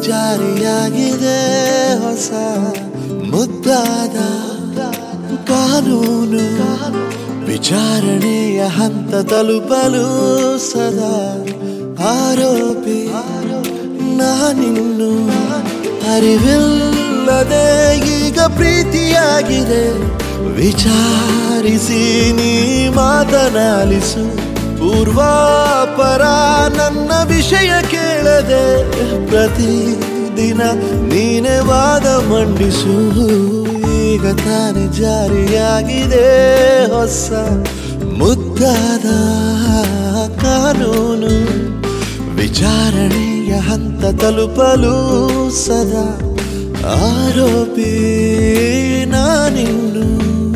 ಜಾರಿಯಾಗಿದೆ ಹೊಸ ಮುದ್ದಾದ ಕಾನೂನು ವಿಚಾರಣೆಯ ಹಂತ ತಲುಪಲು ಸದಾ ಆರೋಪಿ ನಾನಿನ್ನು ಅರಿವಿಲ್ಲದೆ ಈಗ ಪ್ರೀತಿಯಾಗಿದೆ ವಿಚಾರಿಸಿ ನೀ ಮಾತನಾಲಿಸು ಪೂರ್ವಾಪರ ನನ್ನ ವಿಷಯ ಕೇಳದೆ ಪ್ರತಿದಿನ ನೀನೆ ವಾದ ಮಂಡಿಸು ಈಗ ತಾನೆ ಜಾರಿಯಾಗಿದೆ ಹೊಸ ಮುದ್ದಾದ ಕಾನೂನು ವಿಚಾರಣೆಯ ಹಂತ ತಲುಪಲು ಸದಾ ಆರೋಪಿ ನಾನಿನ್ನು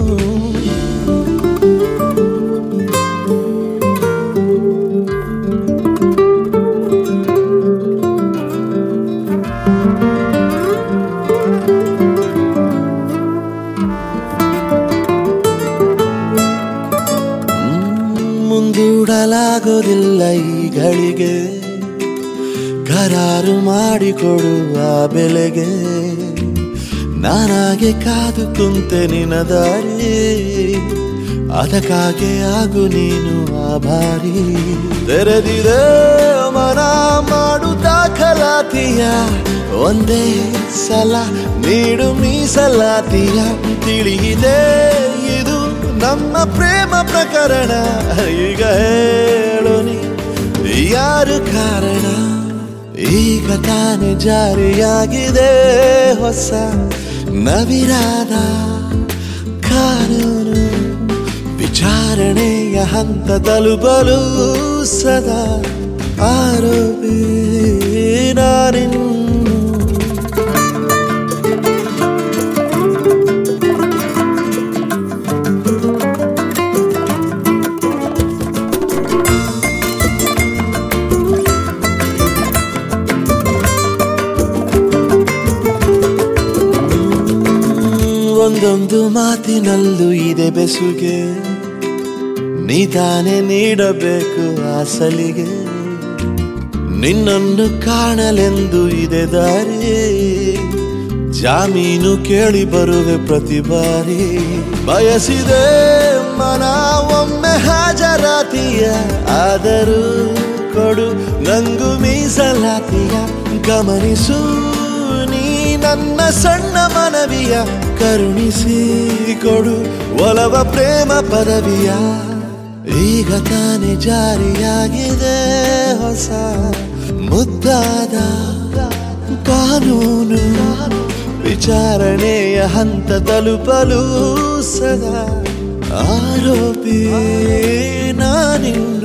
ಮುಂದೂಡಲಾಗೋದಿಲ್ಲ ಈ ಗಳಿಗೆ ಕರಾರು ಮಾಡಿಕೊಡುವ ಬೆಲೆಗೆ ನಾನಾಗೆ ಕಾದು ಕುಂತೆ ನಿನ್ನ ದಾರಿ ಅದಕ್ಕಾಗೆ ಆಗು ನೀನು ಆಭಾರಿ ತೆರೆದಿದೆ ಮನ ಮಾಡು ದಾಖಲಾತಿಯ ಒಂದೇ ಸಲ ನೀಡು ಮೀಸಲಾತಿಯ ತಿಳಿಯಿದೆ ಇದು ನಮ್ಮ ಪ್ರೇಮ ಪ್ರಕರಣ ಈಗ ಹೇಳು ನೀ ಯಾರು ಕಾರಣ ಈಗ ತಾನೆ ಜಾರಿಯಾಗಿದೆ ಹೊಸ ನವಿರಾದ ಕಾನೂನು ವಿಚಾರಣೆಯ ಹಂತ ತಲುಪಲು ಸದಾ ಆರೋಪಿ ನಾನಿನ್ನು ಒಂದೊಂದು ಮಾತಿನಲ್ಲೂ ಇದೆ ಬೆಸುಗೆ ನೀತಾನೆ ನೀಡಬೇಕು ಆ ಸಲಿಗೆ ನಿನ್ನನ್ನು ಕಾಣಲೆಂದು ಇದೆ ದಾರಿ ಜಾಮೀನು ಕೇಳಿ ಬರುವೆ ಪ್ರತಿ ಬಾರಿ ಬಯಸಿದೆ ಮನ ಒಮ್ಮೆ ಹಾಜರಾತಿಯ ಆದರೂ ಕೊಡು ನಂಗು ಮೀಸಲಾತಿಯ ಗಮನಿಸು ನೀ ನನ್ನ ಸಣ್ಣ ಮನವಿಯ ಕರುಣಿಸಿ ಕೊಡು ಒಲವ ಪ್ರೇಮ ಪದವಿಯ ಈಗ ತಾನೆ ಜಾರಿಯಾಗಿದೆ ಹೊಸ ಮುದ್ದಾದ ಕಾನೂನು ವಿಚಾರಣೆಯ ಹಂತ ತಲುಪಲು ಸದಾ ಆರೋಪಿ ನಾನಿನ್ನು